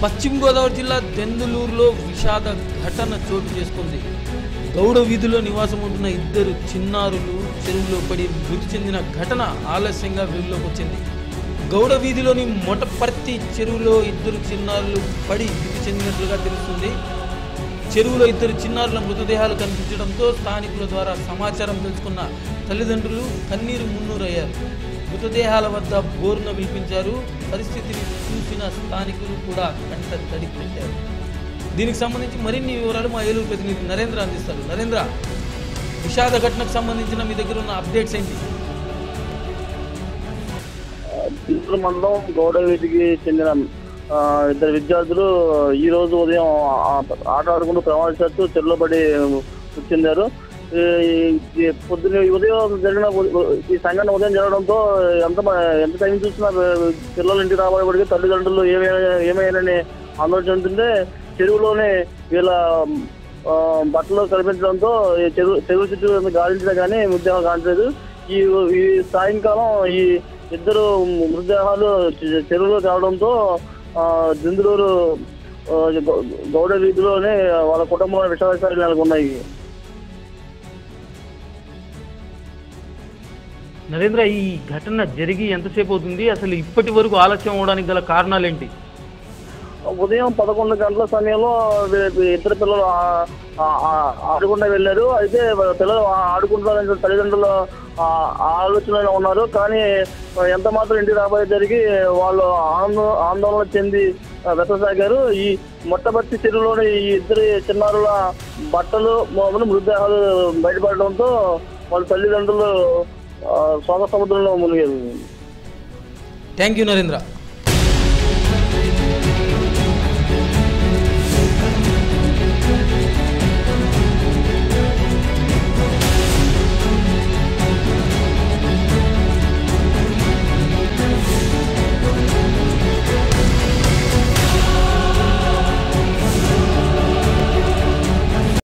పశ్చిమ గోదావరి జిల్లా దెందులూరులో విషాద ఘటన చోటు చేసుకుంది గౌడ వీధిలో నివాసం ఉంటున్న ఇద్దరు చిన్నారులు చెరువులో పడి మృతి చెందిన ఘటన ఆలస్యంగా వెలుగులోకి వచ్చింది గౌడ వీధిలోని మొటపర్తి చెరువులో ఇద్దరు చిన్నారులు పడి మృతి చెందినట్లుగా తెలుస్తుంది చెరువులో ఇద్దరు చిన్నారుల మృతదేహాలు కనిపించడంతో స్థానికుల ద్వారా సమాచారం తెలుసుకున్న తల్లిదండ్రులు కన్నీరు మున్నూరయ్యారు మృతదేహాల వద్ద బోరున విలిపించారు పరిస్థితిని చూసిన స్థానికులు కూడా కంట తడి పెట్టారు దీనికి సంబంధించి మరిన్ని వివరాలు మా ఏలూరు ప్రతినిధి నరేంద్ర అందిస్తారు నరేంద్ర విషాద ఘటనకు సంబంధించిన మీ దగ్గర ఉన్న అప్డేట్స్ ఏంటి చిత్తూరు మండలం గౌడ వీధికి చెందిన ఆ, ఇద్దరు విద్యార్థులు ఈ రోజు ఉదయం ఆ- ఆట ఆడుకుంటూ ప్రమాదశాత్తు చెరువులో పడి మృతి చెందారు ఈ- ఈ పొద్దున్న ఈ ఉదయం జరిగిన ఉ- ఈ సంఘటన ఉదయం జరగడంతో ఎంత మ- ఎంత టైం చూసినా పిల్లలు ఇంటికి రాబడి తల్లిదండ్రులు ఏమైనా ఏమైనాని ఆందోళన చెందుతుంటే చెరువులోనే వీళ్ళ ఆ, బట్టలు కనిపించడంతో ఈ చెరువు చెరువు చుట్టూ గాలించినా కానీ మృతదేహం కానట్లేదు ఈ ఈ సాయంకాలం ఈ ఇద్దరు మృతదేహాలు చె- చెరువులో తేవడంతో ఆ, దిందులూరు ఆ, గౌ- గౌడ వీధిలోనే వాళ్ళ కుటుంబంలో విషాదాలు నెలకొన్నాయి నరేంద్ర ఈ ఘటన జరిగి ఎంతసేపు అవుతుంది అసలు ఇప్పటి వరకు ఆలస్యం అవడానికి గల కారణాలు ఏంటి ఉదయం పదకొండు గంటల సమయంలో వీ- వీ- ఇద్దరు పిల్లలు ఆ- ఆ- ఆ- ఆడుకుంటూ వెళ్ళారు అయితే వాళ్ళ పిల్లలు ఆ- ఆడుకుంటున్నారని చెప్పి తల్లిదండ్రులు ఆ- ఆ ఆలోచనలో ఉన్నారు కానీ ఎంత మాత్రం ఇంటికి రాబోయేసరికి వాళ్ళు ఆందో ఆందోళన చెంది వెతసాగారు ఈ మొట్టమొదటి చెరువులోని ఈ ఇద్దరు చిన్నారుల బట్టలు మొదలు మృతదేహాలు బయటపడడంతో వాళ్ళ తల్లిదండ్రులు ఆ, శోక సముద్రంలో మునిగారు థ్యాంక్ యూ నరేంద్ర